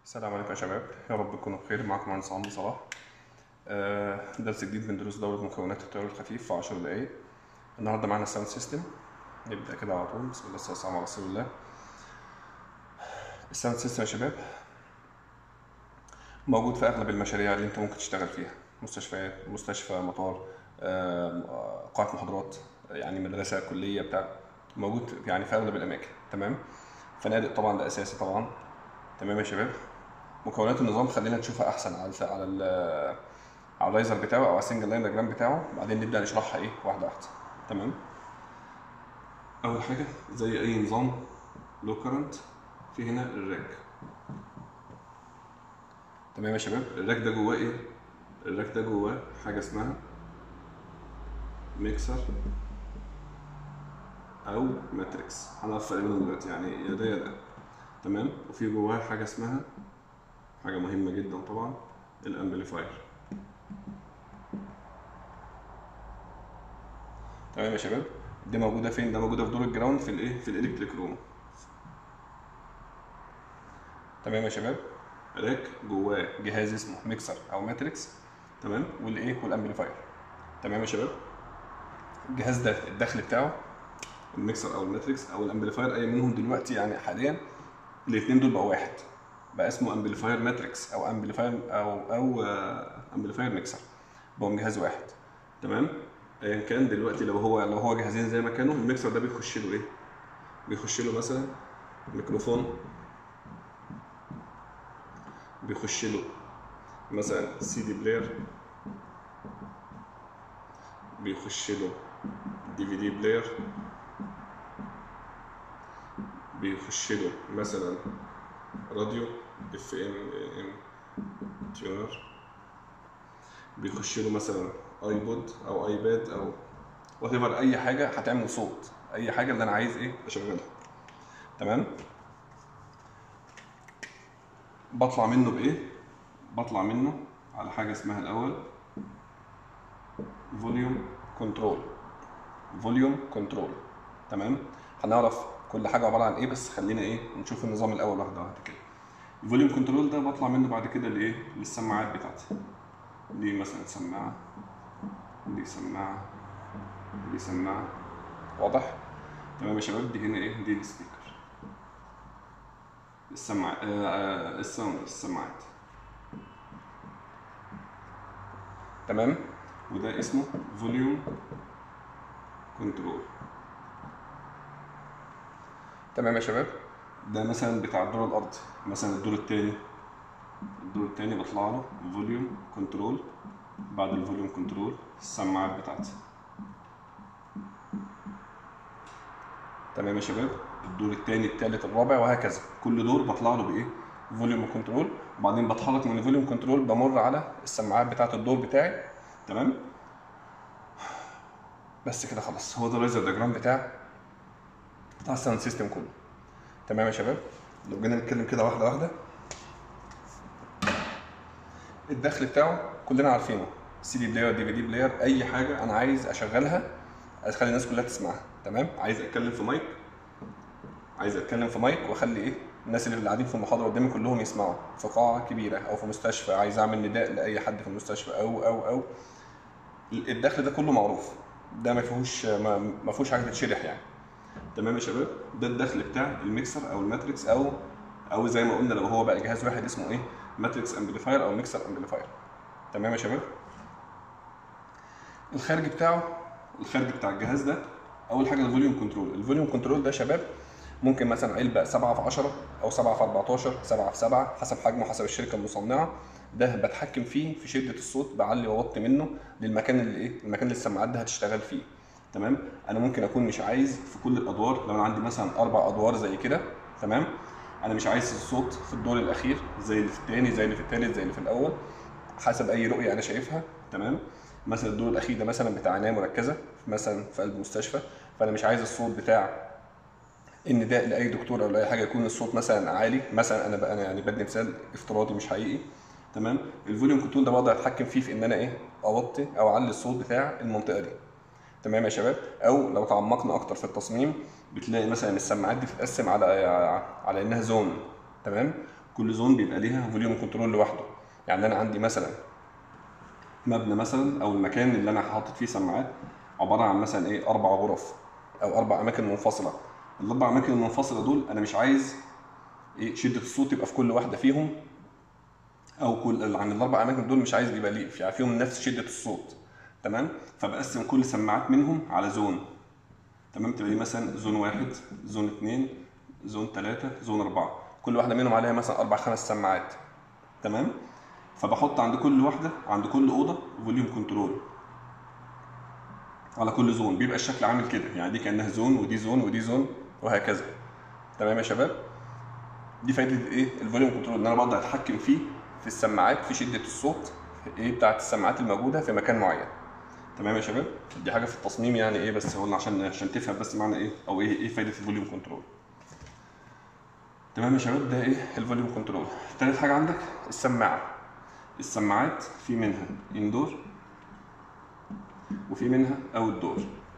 السلام عليكم يا شباب يا رب تكونوا بخير معكم مهندس عمرو صلاح آه، درس جديد من دروس دورة مكونات التيار الخفيف في 10 دقايق النهارده معانا الساوند سيستم نبدأ كده على طول بسم الله الصلاة والسلام على رسول الله الساوند سيستم يا شباب موجود في أغلب المشاريع اللي أنت ممكن تشتغل فيها مستشفيات مستشفى مطار آه، قاعة محاضرات يعني مدرسة كلية بتاع موجود يعني في أغلب الأماكن تمام فنادق طبعا ده أساسي طبعا تمام يا شباب مكونات النظام خلينا نشوفها احسن على ال على ال على اللايزر بتاعه او على السنجل لاين دياجرام بتاعه بعدين نبدا نشرحها ايه واحده واحده تمام اول حاجه زي اي نظام لو كرنت في هنا الراك تمام يا شباب الراك ده جواه ايه الراك ده جواه حاجه اسمها ميكسر او ماتريكس هنعرف الفرق بينهم دلوقتي يعني يا ده يا ده تمام وفي جواه حاجه اسمها حاجه مهمه جدا طبعا الامبليفاير تمام يا شباب دي موجوده فين ده موجوده في دور الجراوند في الايه في الالكتريك روم تمام يا شباب راك جواه جهاز اسمه ميكسر او ماتريكس تمام والايه والامبليفاير تمام يا شباب الجهاز ده الدخل بتاعه الميكسر او الماتريكس او الامبليفاير اي منهم دلوقتي يعني حاليا الاثنين دول بقوا واحد بقى اسمه امبليفاير ماتريكس او امبليفاير او او امبليفاير ميكسر بقوا جهاز واحد تمام ايا كان دلوقتي لو هو لو هو جهازين زي ما كانوا الميكسر ده بيخش له ايه بيخش له مثلا ميكروفون بيخش له مثلا سي دي بلاير بيخش له دي في دي بلاير بيخش له مثلا راديو اف ام ام تيونر بيخش له مثلا ايبود او ايباد او وات اي حاجه هتعمل صوت اي حاجه اللي انا عايز ايه اشغلها تمام بطلع منه بايه بطلع منه على حاجه اسمها الاول فوليوم كنترول فوليوم كنترول تمام هنعرف كل حاجه عباره عن ايه بس خلينا ايه نشوف النظام الاول واحده واحده كده الفوليوم كنترول ده بطلع منه بعد كده لايه للسماعات بتاعتي دي مثلا سماعه دي سماعه دي سماعه واضح تمام يا شباب دي هنا ايه دي السبيكر السماعة آه الساوند السماعات تمام وده اسمه فوليوم كنترول تمام يا شباب ده مثلا بتاع الدور الارضي مثلا الدور الثاني الدور الثاني بطلع له فوليوم كنترول بعد الفوليوم كنترول السماعات بتاعتي تمام يا شباب الدور الثاني الثالث الرابع وهكذا كل دور بطلع له بايه فوليوم كنترول وبعدين بتحرك من الفوليوم كنترول بمر على السماعات بتاعه الدور بتاعي تمام بس كده خلاص هو ده اللايزر دياجرام بتاع بتاع الساوند سيستم كله تمام يا شباب لو جينا نتكلم كده واحده واحده الدخل بتاعه كلنا عارفينه سي دي بلاير دي في دي بلاير اي حاجه انا عايز اشغلها عايز اخلي الناس كلها تسمعها تمام عايز اتكلم في مايك عايز اتكلم في مايك واخلي ايه الناس اللي قاعدين في المحاضره قدامي كلهم يسمعوا في قاعه كبيره او في مستشفى عايز اعمل نداء لاي حد في المستشفى او او او الدخل ده كله معروف ده ما فيهوش ما فيهوش حاجه تتشرح يعني تمام يا شباب ده الدخل بتاع الميكسر او الماتريكس او او زي ما قلنا لو هو بقى جهاز واحد اسمه ايه ماتريكس امبليفاير او ميكسر امبليفاير تمام يا شباب الخارج بتاعه الخارج بتاع الجهاز ده اول حاجه الفوليوم كنترول الفوليوم كنترول ده يا شباب ممكن مثلا علبه 7 في 10 او 7 في 14 7 في 7 حسب حجمه حسب الشركه المصنعه ده بتحكم فيه في شده الصوت بعلي واوطي منه للمكان اللي ايه المكان اللي السماعات ده هتشتغل فيه تمام انا ممكن اكون مش عايز في كل الادوار لو انا عندي مثلا اربع ادوار زي كده تمام انا مش عايز الصوت في الدور الاخير زي اللي في الثاني زي اللي في الثالث زي اللي في الاول حسب اي رؤيه انا شايفها تمام مثلا الدور الاخير ده مثلا بتاع عنايه مركزه مثلا في قلب مستشفى فانا مش عايز الصوت بتاع النداء لاي دكتور او لاي حاجه يكون الصوت مثلا عالي مثلا انا بقى أنا يعني بدي مثال افتراضي مش حقيقي تمام الفوليوم كنترول ده بقدر اتحكم فيه في ان انا ايه اوطي او اعلي الصوت بتاع المنطقه دي تمام يا شباب او لو تعمقنا اكتر في التصميم بتلاقي مثلا السماعات دي بتتقسم على على انها زون تمام كل زون بيبقى ليها فوليوم كنترول لوحده يعني انا عندي مثلا مبنى مثلا او المكان اللي انا حاطط فيه سماعات عباره عن مثلا ايه اربع غرف او اربع اماكن منفصله الاربع اماكن المنفصله دول انا مش عايز ايه شده الصوت يبقى في كل واحده فيهم او كل عن الاربع اماكن دول مش عايز يبقى ليه يعني فيهم نفس شده الصوت تمام فبقسم كل سماعات منهم على زون تمام تبقى دي مثلا زون واحد زون اثنين زون ثلاثة زون أربعة كل واحدة منهم عليها مثلا أربع خمس سماعات تمام فبحط عند كل واحدة عند كل أوضة فوليوم كنترول على كل زون بيبقى الشكل عامل كده يعني دي كأنها زون ودي زون ودي زون وهكذا تمام يا شباب دي فايدة ايه الفوليوم كنترول ان انا بقدر اتحكم فيه في السماعات في شدة الصوت ايه بتاعت السماعات الموجودة في مكان معين تمام يا شباب دي حاجه في التصميم يعني ايه بس قلنا عشان عشان تفهم بس معنى ايه او ايه ايه فايده الفوليوم كنترول تمام يا شباب ده ايه الفوليوم كنترول تالت حاجه عندك السماعه السماعات في منها اندور وفي منها اوت دور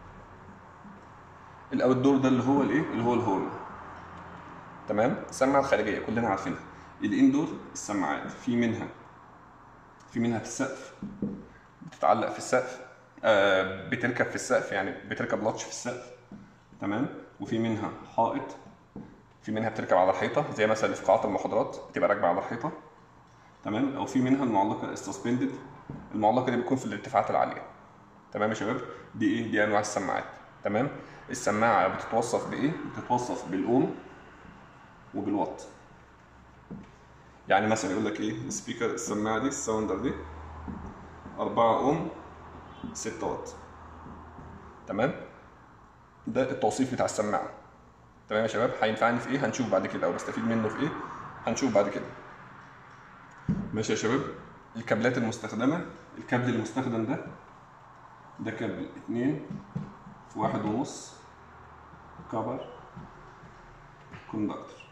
الاوت دور ده اللي هو الايه اللي هو الهورن تمام السماعه الخارجيه كلنا عارفينها الاندور السماعات في منها في منها في السقف بتتعلق في السقف آه بتركب في السقف يعني بتركب لاتش في السقف تمام وفي منها حائط في منها بتركب على الحيطه زي مثلا في قاعات المحاضرات بتبقى راكبه على الحيطه تمام او في منها المعلقه السسبندد المعلقه دي بتكون في الارتفاعات العاليه تمام يا شباب دي ايه دي انواع السماعات تمام السماعه بتتوصف بايه بتتوصف بالاوم وبالوات يعني مثلا يقول لك ايه السبيكر السماعه دي الساوندر دي 4 اوم 6 واط تمام ده التوصيف بتاع السماعه تمام يا شباب هينفعني في ايه هنشوف بعد كده او بستفيد منه في ايه هنشوف بعد كده ماشي يا شباب الكابلات المستخدمه الكابل المستخدم ده ده كابل 2 في واحد ونص كبر كوندكتور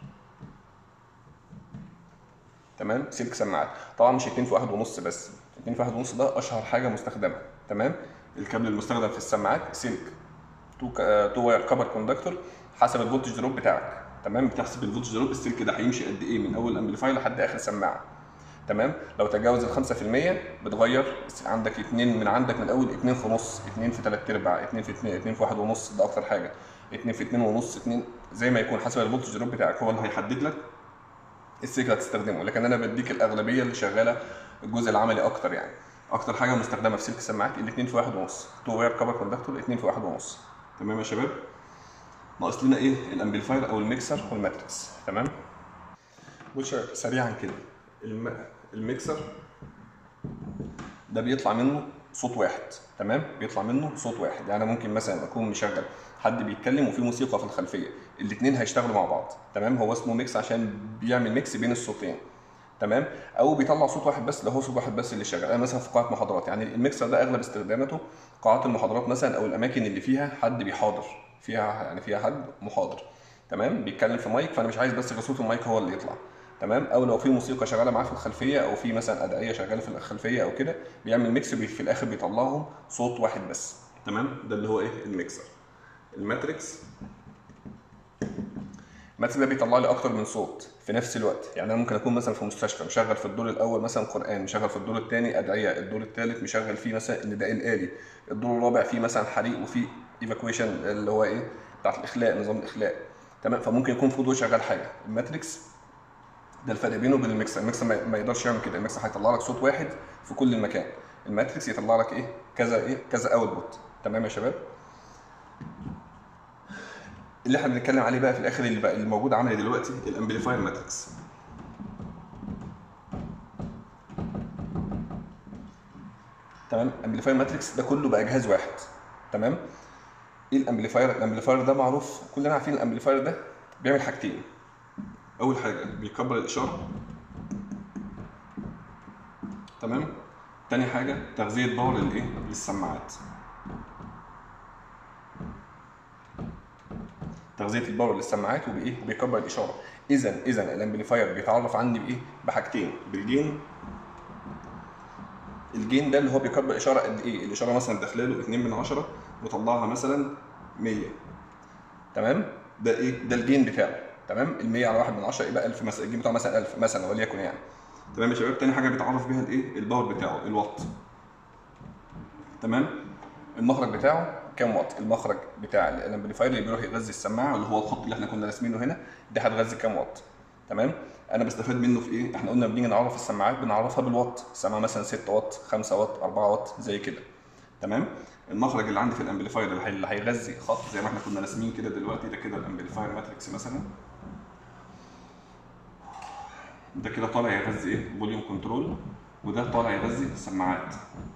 تمام سلك سماعات طبعا مش 2 في واحد ونص بس 2 في واحد ونص ده اشهر حاجه مستخدمه تمام الكابل المستخدم في السماعات سلك تو تو واير كبر كوندكتور حسب الفولتج دروب بتاعك تمام بتحسب الفولتج دروب السلك ده هيمشي قد ايه من اول امبليفاير لحد اخر سماعه تمام لو تجاوز ال 5% بتغير عندك اتنين من عندك من اول اتنين في نص اتنين في تلات ارباع اتنين في اتنين اتنين في واحد ونص ده اكتر حاجه اتنين في اتنين ونص اتنين زي ما يكون حسب الفولتج دروب بتاعك هو اللي هيحدد لك السلك اللي هتستخدمه لكن انا بديك الاغلبيه اللي شغاله الجزء العملي اكتر يعني اكتر حاجه مستخدمه في سلك السماعات الاثنين في واحد ونص تو واير كفر كوندكتور الاثنين في واحد ونص تمام يا شباب ناقص لنا ايه الامبليفاير او الميكسر والماتريكس تمام بص سريعا كده الم... الميكسر ده بيطلع منه صوت واحد تمام بيطلع منه صوت واحد يعني ممكن مثلا اكون مشغل حد بيتكلم وفي موسيقى في الخلفيه الاثنين هيشتغلوا مع بعض تمام هو اسمه ميكس عشان بيعمل ميكس بين الصوتين تمام او بيطلع صوت واحد بس اللي هو صوت واحد بس اللي شغال انا مثلا في قاعه محاضرات يعني الميكسر ده اغلب استخداماته قاعات المحاضرات مثلا او الاماكن اللي فيها حد بيحاضر فيها يعني فيها حد محاضر تمام بيتكلم في مايك فانا مش عايز بس غير صوت المايك هو اللي يطلع تمام او لو في موسيقى شغاله معاه في الخلفيه او في مثلا ادعيه شغاله في الخلفيه او كده بيعمل ميكس بي في الاخر بيطلعهم صوت واحد بس تمام ده اللي هو ايه الميكسر الماتريكس الماتريكس ده بيطلع لي اكتر من صوت في نفس الوقت يعني انا ممكن اكون مثلا في مستشفى مشغل في الدور الاول مثلا قران مشغل في الدور الثاني ادعيه الدور الثالث مشغل فيه مثلا النداء الالي الدور الرابع فيه مثلا حريق وفيه ايفاكويشن اللي هو ايه بتاعت الاخلاء نظام الاخلاء تمام فممكن يكون في دور شغال حاجه الماتريكس ده الفرق بينه وبين الميكسر الميكسر ما يقدرش يعمل كده الميكسر هيطلع لك صوت واحد في كل المكان الماتريكس يطلع لك ايه كذا ايه كذا اوتبوت تمام يا شباب اللي احنا بنتكلم عليه بقى في الاخر اللي بقى الموجود عملي دلوقتي الامبليفاير ماتريكس تمام امبليفاير ماتريكس ده كله بقى جهاز واحد تمام ايه الامبليفاير الامبليفاير ده معروف كلنا عارفين الامبليفاير ده بيعمل حاجتين اول حاجه بيكبر الاشاره تمام تاني حاجه تغذيه باور للايه للسماعات تغذيه الباور للسماعات وبايه وبيكبر الاشاره اذا اذا الامبليفاير بيتعرف عندي بايه بحاجتين بالجين الجين ده اللي هو بيكبر اشاره قد ايه الاشاره مثلا داخله له 2 من 10 وطلعها مثلا 100 تمام ده ايه ده الجين بتاعه تمام ال 100 على 1 من 10 يبقى 1000 مثلا الجيم بتاعه مثلا 1000 مثلا وليكن يعني تمام يا شباب تاني حاجه بيتعرف بيها الايه الباور بتاعه الوات تمام المخرج بتاعه كام واط المخرج بتاع الامبليفاير اللي بيروح يغذي السماعه اللي هو الخط اللي احنا كنا راسمينه هنا ده هتغذي كام واط تمام انا بستفاد منه في ايه احنا قلنا بنيجي نعرف السماعات بنعرفها بالواط السماعه مثلا 6 واط 5 واط 4 واط زي كده تمام المخرج اللي عندي في الامبليفاير اللي هي- اللي هيغذي خط زي ما احنا كنا راسمين كده دلوقتي ده كده الامبليفاير ماتريكس مثلا ده كده طالع يغذي ايه فوليوم كنترول وده طالع يغذي السماعات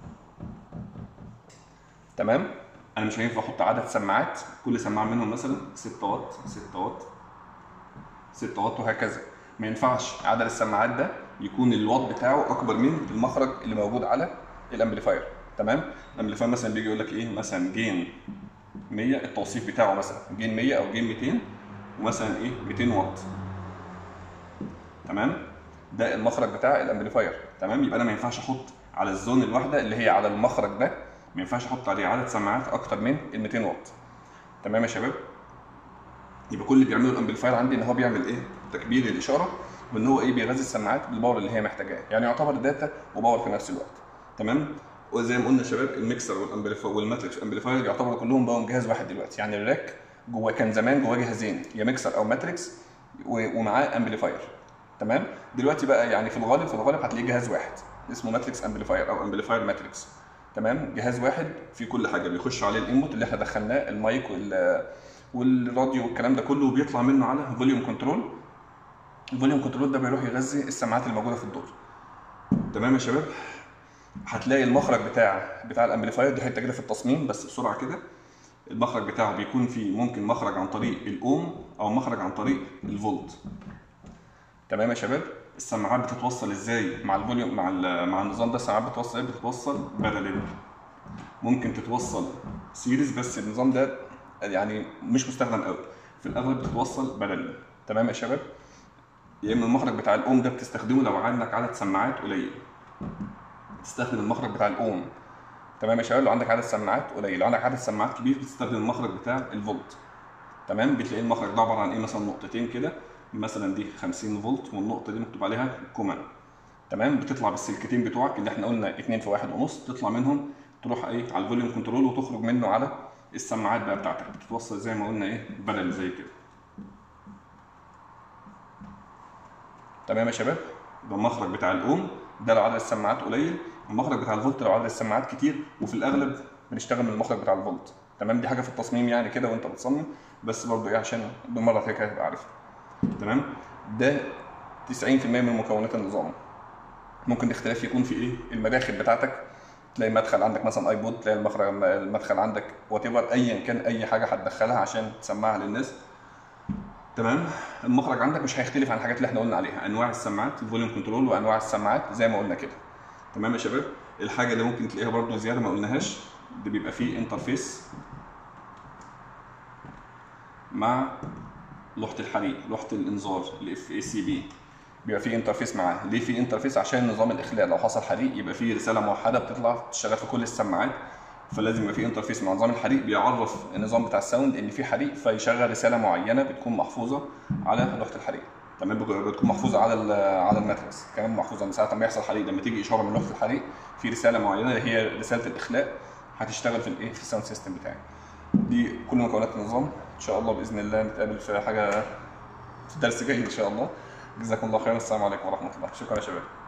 تمام انا مش هينفع احط عدد سماعات كل سماعه منهم مثلا 6 واط 6 واط 6 واط وهكذا ما ينفعش عدد السماعات ده يكون الواط بتاعه اكبر من المخرج اللي موجود على الامبليفاير تمام الامبليفاير مثلا بيجي يقول لك ايه مثلا جين 100 التوصيف بتاعه مثلا جين 100 او جين 200 ومثلا ايه 200 واط تمام ده المخرج بتاع الامبليفاير تمام يبقى انا ما ينفعش احط على الزون الواحده اللي هي على المخرج ده ما ينفعش احط عليه عدد سماعات اكتر من ال 200 واط تمام يا شباب يبقى كل اللي بيعمله الامبليفاير عندي ان هو بيعمل ايه تكبير الاشاره وان هو ايه بيغذي السماعات بالباور اللي هي محتاجاه يعني يعتبر داتا وباور في نفس الوقت تمام وزي ما قلنا يا شباب الميكسر والامبليفاير والماتريكس امبليفاير يعتبروا كلهم بقوا جهاز واحد دلوقتي يعني الراك جواه كان زمان جواه جهازين يا ميكسر او ماتريكس و- ومعاه امبليفاير تمام دلوقتي بقى يعني في الغالب في الغالب هتلاقيه جهاز واحد اسمه ماتريكس امبليفاير او امبليفاير ماتريكس تمام جهاز واحد فيه كل حاجه بيخش عليه الانبوت اللي احنا دخلناه المايك وال والراديو والكلام ده كله وبيطلع منه على فوليوم كنترول الفوليوم كنترول ده بيروح يغذي السماعات اللي موجوده في الدور تمام يا شباب هتلاقي المخرج بتاع بتاع الامبليفاير دي حته كده في التصميم بس بسرعه كده المخرج بتاعه بيكون فيه ممكن مخرج عن طريق الاوم او مخرج عن طريق الفولت تمام يا شباب السماعات بتتوصل ازاي مع الفوليوم مع ال- مع النظام ده السماعات بتتوصل ايه بتتوصل باراليل ممكن تتوصل سيريز بس النظام ده يعني مش مستخدم قوي في الاغلب بتتوصل باراليل تمام يا شباب يا اما المخرج بتاع الاوم ده بتستخدمه لو عندك عدد سماعات قليل تستخدم المخرج بتاع الاوم تمام يا شباب لو عندك عدد سماعات قليل لو عندك عدد سماعات كبير بتستخدم المخرج بتاع الفولت تمام بتلاقي المخرج ده عباره عن ايه مثلا نقطتين كده مثلا دي 50 فولت والنقطه دي مكتوب عليها كومان تمام بتطلع بالسلكتين بتوعك اللي احنا قلنا اتنين في واحد ونص تطلع منهم تروح ايه على الفوليوم كنترول وتخرج منه على السماعات بقى بتاعتك بتتوصل زي ما قلنا ايه بلل زي كده تمام يا شباب ده المخرج بتاع الاوم ده لو عدد السماعات قليل المخرج بتاع الفولت لو عدد السماعات كتير وفي الاغلب بنشتغل من المخرج بتاع الفولت تمام دي حاجه في التصميم يعني كده وانت بتصمم بس برضه ايه عشان بالمره كده كده تبقى عارفها تمام ده 90% من مكونات النظام ممكن الاختلاف يكون في ايه المداخل بتاعتك تلاقي مدخل عندك مثلا ايبود تلاقي المخرج المدخل عندك وات ايا كان اي حاجه هتدخلها عشان تسمعها للناس تمام المخرج عندك مش هيختلف عن الحاجات اللي احنا قلنا عليها انواع السماعات الفوليوم كنترول وانواع السماعات زي ما قلنا كده تمام يا شباب الحاجه اللي ممكن تلاقيها برضو زياده ما قلناهاش ده بيبقى فيه انترفيس مع لوحه الحريق لوحه الانذار الاف اي سي بي بيبقى فيه انترفيس معاه ليه في انترفيس عشان نظام الاخلاء لو حصل حريق يبقى فيه رساله موحده بتطلع تشتغل في كل السماعات فلازم يبقى في انترفيس مع نظام الحريق بيعرف النظام بتاع الساوند ان في حريق فيشغل رساله معينه بتكون محفوظه على لوحه الحريق تمام بت- بتكون محفوظه على ال- على الماتريكس كمان محفوظه من ساعه ما يحصل حريق لما تيجي اشاره من لوحه الحريق في رساله معينه اللي هي رساله الاخلاء هتشتغل في الايه في الساوند سيستم بتاعي دي كل مكونات النظام ان شاء الله باذن الله نتقابل في حاجه في درس جاي ان شاء الله جزاكم الله خيرا السلام عليكم ورحمه الله شكرا يا شباب